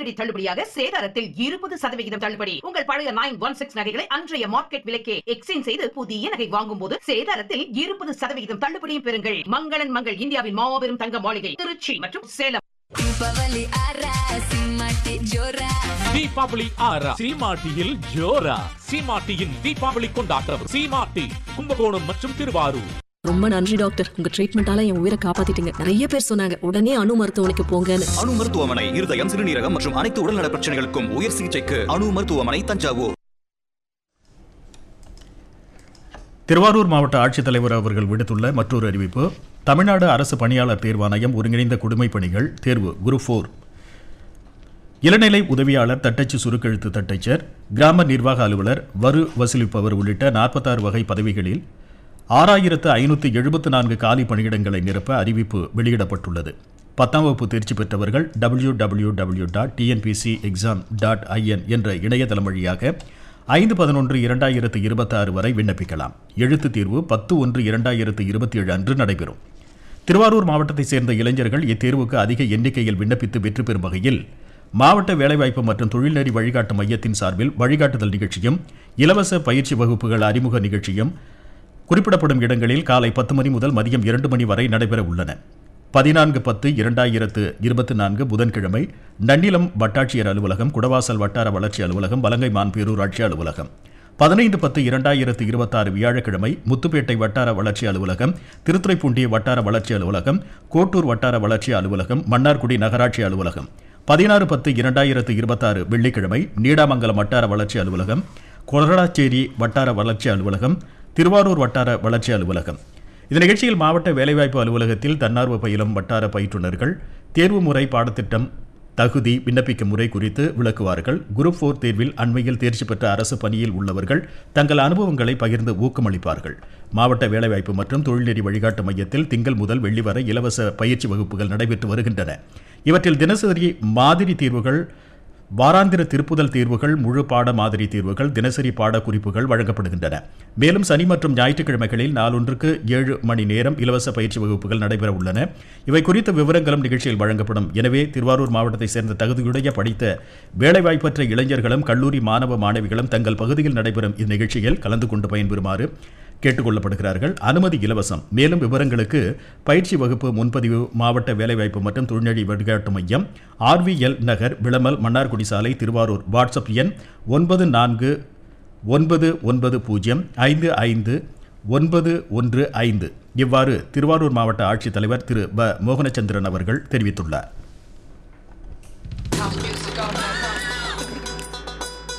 அதிரடி தள்ளுபடியாக சேதாரத்தில் இருபது சதவிகிதம் தள்ளுபடி உங்கள் பழைய நைன் ஒன் சிக்ஸ் நகைகளை அன்றைய மார்க்கெட் விலைக்கே எக்ஸ்சேஞ்ச் செய்து புதிய நகை வாங்கும் போது சேதாரத்தில் இருபது சதவிகிதம் தள்ளுபடியும் பெறுங்கள் மங்களன் மங்கள் இந்தியாவின் மாபெரும் தங்க மாளிகை திருச்சி மற்றும் சேலம் ದೀಪಾವಳಿ ಆರ ಸಿಂಹಕ್ಕೆ ಜೋರ தீபாவளி ஆறா சீமாட்டியில் ஜோரா சீமாட்டியின் தீபாவளி கொண்டாட்டம் சீமாட்டி கும்பகோணம் மற்றும் திருவாரூர் ரொம்ப நன்றி டாக்டர் உங்க ட்ரீட்மெண்டால என் உயிரை காப்பாத்திட்டீங்க நிறைய பேர் சொன்னாங்க உடனே அணு மருத்துவமனைக்கு போங்கன்னு அணு மருத்துவமனை இருதயம் சிறுநீரகம் மற்றும் அனைத்து உடல்நல பிரச்சனைகளுக்கும் உயர் சிகிச்சைக்கு அணு மருத்துவமனை தஞ்சாவூர் திருவாரூர் மாவட்ட ஆட்சித்தலைவர் அவர்கள் விடுத்துள்ள மற்றொரு அறிவிப்பு தமிழ்நாடு அரசு பணியாளர் தேர்வாணையம் ஒருங்கிணைந்த குடிமைப் பணிகள் தேர்வு குரூப் ஃபோர் இளநிலை உதவியாளர் தட்டச்சு சுருக்கெழுத்து தட்டச்சர் கிராம நிர்வாக அலுவலர் வரு வசூலிப்பவர் உள்ளிட்ட நாற்பத்தாறு வகை பதவிகளில் ஆறாயிரத்து ஐநூற்றி எழுபத்து நான்கு காலி பணியிடங்களை நிரப்ப அறிவிப்பு வெளியிடப்பட்டுள்ளது பத்தாம் வகுப்பு தேர்ச்சி பெற்றவர்கள் W W W dot TNPSC exam dot IN என்ற இணையதளம் வழியாக ஐந்து பதினொன்று இரண்டாயிரத்து இருபத்தாறு வரை விண்ணப்பிக்கலாம் எழுத்துத் தேர்வு பத்து ஒன்று இரண்டாயிரத்து இருபத்தி ஏழு அன்று நடைபெறும் திருவாரூர் மாவட்டத்தைச் சேர்ந்த இளைஞர்கள் இத்தேர்வுக்கு அதிக எண்ணிக்கையில் விண்ணப்பித்து வெற்றி பெறும் வகையில் மாவட்ட வேலைவாய்ப்பு மற்றும் தொழில்நெறி வழிகாட்டு மையத்தின் சார்பில் வழிகாட்டுதல் நிகழ்ச்சியும் இலவச பயிற்சி வகுப்புகள் அறிமுக நிகழ்ச்சியும் குறிப்பிடப்படும் இடங்களில் காலை பத்து மணி முதல் மதியம் இரண்டு மணி வரை நடைபெற உள்ளன பதினான்கு பத்து இரண்டாயிரத்து இருபத்தி நான்கு புதன்கிழமை நன்னிலம் வட்டாட்சியர் அலுவலகம் குடவாசல் வட்டார வளர்ச்சி அலுவலகம் வலங்கைமான் பேரூராட்சி அலுவலகம் பதினைந்து பத்து இரண்டாயிரத்து இருபத்தாறு வியாழக்கிழமை முத்துப்பேட்டை வட்டார வளர்ச்சி அலுவலகம் திருத்துறைப்பூண்டி வட்டார வளர்ச்சி அலுவலகம் கோட்டூர் வட்டார வளர்ச்சி அலுவலகம் மன்னார்குடி நகராட்சி அலுவலகம் பதினாறு பத்து இரண்டாயிரத்து இருபத்தாறு வெள்ளிக்கிழமை நீடாமங்கலம் வட்டார வளர்ச்சி அலுவலகம் கொரடாச்சேரி வட்டார வளர்ச்சி அலுவலகம் திருவாரூர் வட்டார வளர்ச்சி அலுவலகம் இந்த நிகழ்ச்சியில் மாவட்ட வேலைவாய்ப்பு அலுவலகத்தில் தன்னார்வ பயிலும் வட்டார பயிற்றுனர்கள் தேர்வு முறை பாடத்திட்டம் தகுதி விண்ணப்பிக்கும் முறை குறித்து விளக்குவார்கள் குரூப் ஃபோர் தேர்வில் அண்மையில் தேர்ச்சி பெற்ற அரசு பணியில் உள்ளவர்கள் தங்கள் அனுபவங்களை பகிர்ந்து ஊக்கமளிப்பார்கள் மாவட்ட வேலைவாய்ப்பு மற்றும் தொழில்நெறி வழிகாட்டு மையத்தில் திங்கள் முதல் வெள்ளி வரை இலவச பயிற்சி வகுப்புகள் நடைபெற்று வருகின்றன இவற்றில் தினசரி மாதிரி தீர்வுகள் வாராந்திர திருப்புதல் தீர்வுகள் முழு பாட மாதிரி தீர்வுகள் தினசரி பாட குறிப்புகள் வழங்கப்படுகின்றன மேலும் சனி மற்றும் ஞாயிற்றுக்கிழமைகளில் நாளொன்றுக்கு ஏழு மணி நேரம் இலவச பயிற்சி வகுப்புகள் நடைபெற உள்ளன இவை குறித்த விவரங்களும் நிகழ்ச்சியில் வழங்கப்படும் எனவே திருவாரூர் மாவட்டத்தைச் சேர்ந்த தகுதியுடைய படித்த வேலைவாய்ப்பற்ற இளைஞர்களும் கல்லூரி மாணவ மாணவிகளும் தங்கள் பகுதியில் நடைபெறும் இந்நிகழ்ச்சியில் கலந்து கொண்டு பயன்பெறுமாறு கேட்டுக்கொள்ளப்படுகிறார்கள் அனுமதி இலவசம் மேலும் விவரங்களுக்கு பயிற்சி வகுப்பு முன்பதிவு மாவட்ட வேலைவாய்ப்பு மற்றும் தொழில்நெறி வழிகாட்டு மையம் ஆர்விஎல் நகர் விளமல் மன்னார்குடி சாலை திருவாரூர் வாட்ஸ்அப் எண் ஒன்பது நான்கு ஒன்பது ஒன்பது பூஜ்ஜியம் ஐந்து ஐந்து ஒன்பது ஒன்று ஐந்து இவ்வாறு திருவாரூர் மாவட்ட ஆட்சித்தலைவர் திரு ப மோகனச்சந்திரன் அவர்கள் தெரிவித்துள்ளார் House music all night